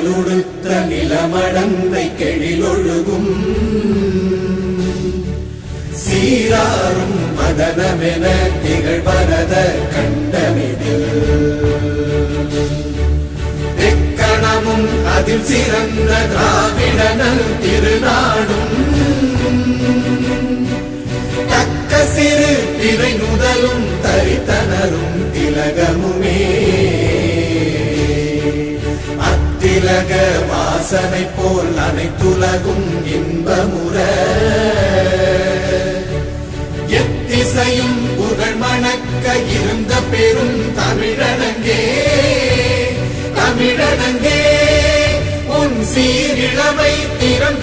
மணலுடுத்த நிலமடந்தை கெழிலொழுகும் சீராரும் மதனமென திகழ்வரத கண்டமிதில் எக்கணமும் அதில் சிறந்த திராவிடனல் திருநாடும் தக்க சிறு பிறை நுதலும் தரித்தனரும் திலகமுமே அத்திலக வாசனை போல் அனைத்துலகும் இன்பமுற எத்திசையும் புகழ் மணக்க இருந்த பெரும் தமிழனங்கே தமிழனங்கே உன் சீரிழமை திறம்